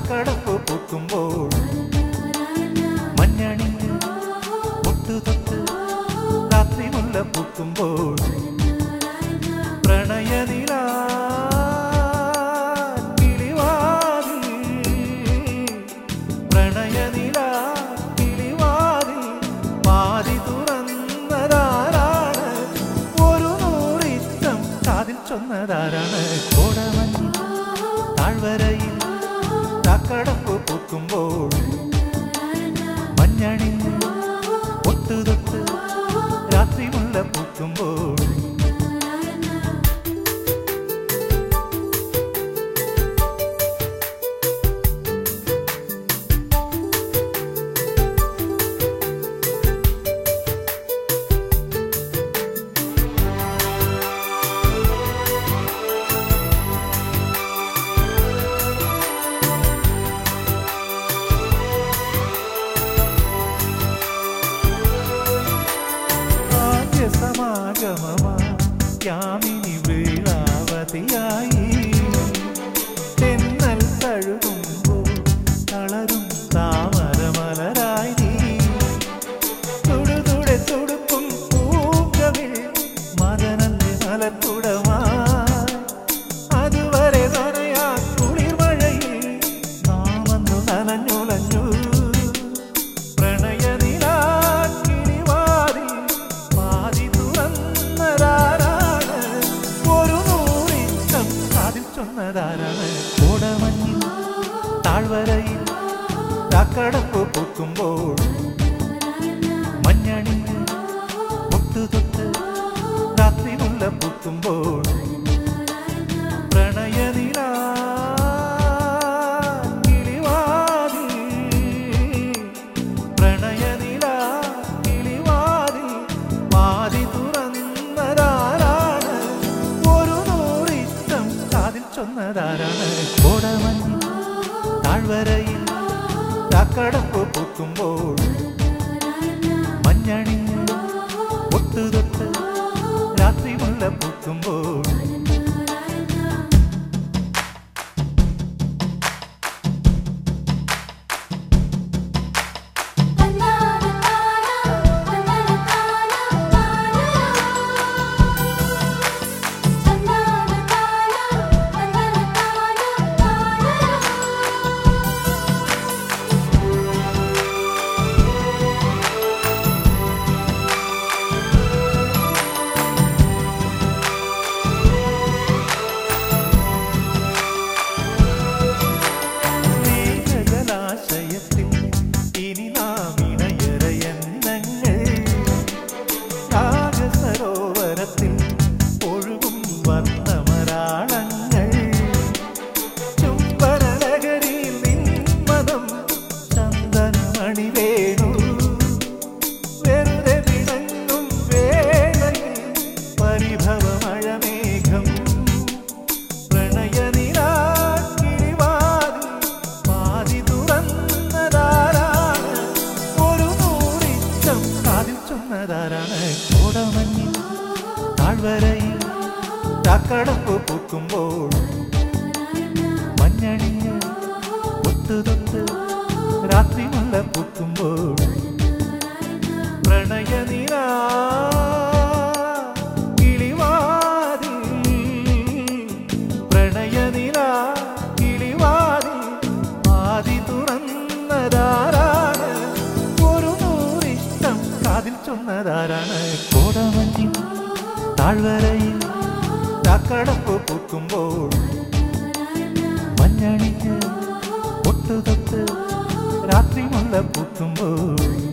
ചക്കടപ്പ് പൂക്കുമ്പോൾ മഞ്ഞണിഞ്ഞ് മുട്ടുതൊട്ട് രാത്രി മുല്ല പൂക്കുമ്പോൾ പ്രണയനില പ്രണയനില കിളിവാതിൽ പാതി തുറന്നതാരാണ് ഒരു നൂറിത്തം കാതിൽ ചൊന്നതാരാണ് കോടമഞ്ഞ് താഴ്വരയിൽ ചക്കടപ്പ് പൂക്കുമ്പോൾ മഞ്ഞണിഞ്ഞ് ഒട്ടുതൊട്ട് രാത്രി മുല്ല പൂക്കുമ്പോൾ ആദ്യ സമാഗമമാ യാമിനി വീളാവതിയായി തെന്നൽ തഴുകുമ്പോൾ തളരും താമരമലരായി നീ തുടുതുടെ തുടുപ്പും പൂങ്കവിൽ മദനന്റെ മലക്കുടമായി അതുവരെ നനയാ കുളിർമഴയിൽ നാമന്നു നനഞ്ഞുലഞ്ഞു പ്രണയനിലാക്കിളിവാതിൽ പാതി തുറന്നതാരാണ് ഒരു നൂറിഷ്ടം കാതിൽ ചൊന്നതാരാണ് കോടമഞ്ഞിൽ താഴ്വരയിൽ ചക്കടപ്പ് പൂക്കുമ്പോൾ മഞ്ഞണിഞ്ഞ് മുട്ടുതൊട്ട് രാത്രി മുല്ല പൂക്കുമ്പോൾ പ്രണയനില കിളിവാതിൽ പ്രണയനില കിളിവാതിൽ പാതി തുറന്നതാരാണ് ഒരു നൂറിഷ്ടം കാതിൽ ചൊന്നതാരാണ് കോടമഞ്ഞിൽ താഴ്വരയിൽ ചക്കടപ്പ് പൂക്കുമ്പോൾ മഞ്ഞണിഞ്ഞ് ഒട്ടുതൊട്ട് രാത്രി മുല്ല പൂക്കുമ്പോൾ സ്നേഹജലാശയത്തിൽ ഇനി നാം ഇണയറയെണ്ണങ്ങൾ രാഗസരോവരത്തിൽ ഒഴുകും വർണ്ണമരാളങ്ങൾ ചുംബനലകരിയിൽ നിന്മനം ചന്ദനമണി വേണു വെറുതെ വിളങ്ങും വേളയിൽ പരിഭവമഴമേഘം പ്രണയനിലാക്കിളിവാതിൽ പാതി തുറന്നതാരാണ് ഒരു നൂറിഷ്ടം കാതിൽ ചൊന്നതാരാണ് കോടമഞ്ഞിൽ താഴ്വരയിൽ ചക്കടപ്പ് പൂക്കുമ്പോൾ മഞ്ഞണിഞ്ഞ് ഒട്ടുതൊട്ട് രാത്രി മുല്ല പൂക്കുമ്പോൾ പ്രണയനില കിളിവാതിൽ പ്രണയനില കിളിവാതിൽ ആദി തുറന്നതാരാണ് ഒരു നൂറിഷ്ടം കാതിൽ ചൊന്നതാരാണ് കോടമഞ്ഞിൽ താഴ്വരയിൽ ചക്കടപ്പ് പൂക്കുമ്പോൾ മഞ്ഞണിഞ്ഞ് ഒട്ടുതൊട്ട് രാത്രി മുല്ല പൂക്കുമ്പോൾ